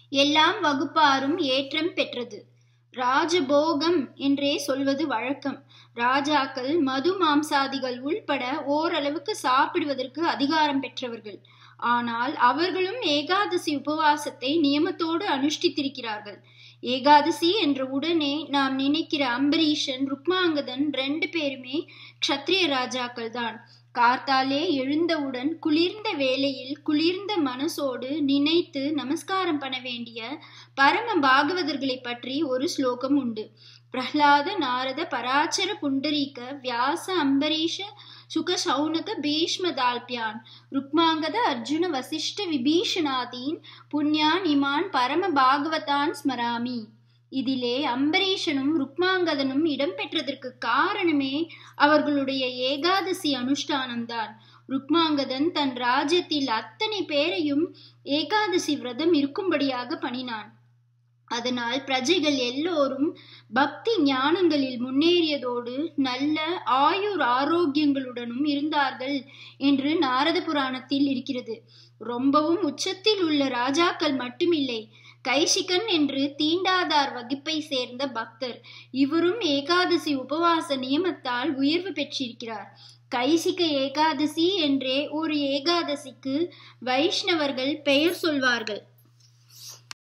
எல்லாம் வகுப்பாரும் ஏற்றம் பெற்றது ராஜபோகம் என்றே சொல்வது வழக்கம் ராஜாக்கள் மது மாம்சாதிகள் உள்பட ஓரளவுக்கு சாப்பிடுவதற்கு அதிகாரம் பெற்றவர்கள் ஆனால் அவர்களும் ஏகாதசி உபவாசத்தை நியமத்தோடு அனுஷ்டித்திருக்கிறார்கள் ஏகாதசி என்ற உடனே நாம் நினைக்கிற அம்பரீஷன் ருக்மாங்கதன் ரெண்டு பேருமே க்ஷத்ரிய ராஜாக்கள் தான் கார்த்தாலே எழுந்தவுடன் குளிர்ந்த வேளையில் குளிர்ந்த மனசோடு நினைத்து நமஸ்காரம் பண்ண வேண்டிய பரம பாகவதர்களை பற்றி ஒரு ஸ்லோகம் உண்டு பிரஹ்லாத நாரத பராச்சர புண்டரீக வியாச அம்பரீஷ சுக சௌனக பீஷ்ம தால்பியான் ருக்மாங்கத அர்ஜுன வசிஷ்ட விபீஷணாதீன் புண்ணியான் இமான் பரம பாகவதான் ஸ்மராமி இதிலே அம்பரீஷனும் ருக்மாங்கதனும் இடம்பெற்றதற்கு காரணமே அவர்களுடைய ஏகாதசி அனுஷ்டானம்தான் ருக்மாங்கதன் தன் ராஜ்யத்தில் அத்தனை பேரையும் ஏகாதசி விரதம் இருக்கும்படியாக பணினான் அதனால் பிரஜைகள் எல்லோரும் பக்தி ஞானங்களில் முன்னேறியதோடு நல்ல ஆயுர் ஆரோக்கியங்களுடனும் இருந்தார்கள் என்று நாரத புராணத்தில் இருக்கிறது ரொம்பவும் உச்சத்தில் உள்ள ராஜாக்கள் மட்டுமில்லை கைசிகன் என்று தீண்டாதார் வகுப்பை சேர்ந்த பக்தர் இவரும் ஏகாதசி உபவாச நியமத்தால் உயர்வு பெற்றிருக்கிறார் கைசிக ஏகாதசி என்றே ஒரு ஏகாதசிக்கு வைஷ்ணவர்கள் பெயர் சொல்வார்கள்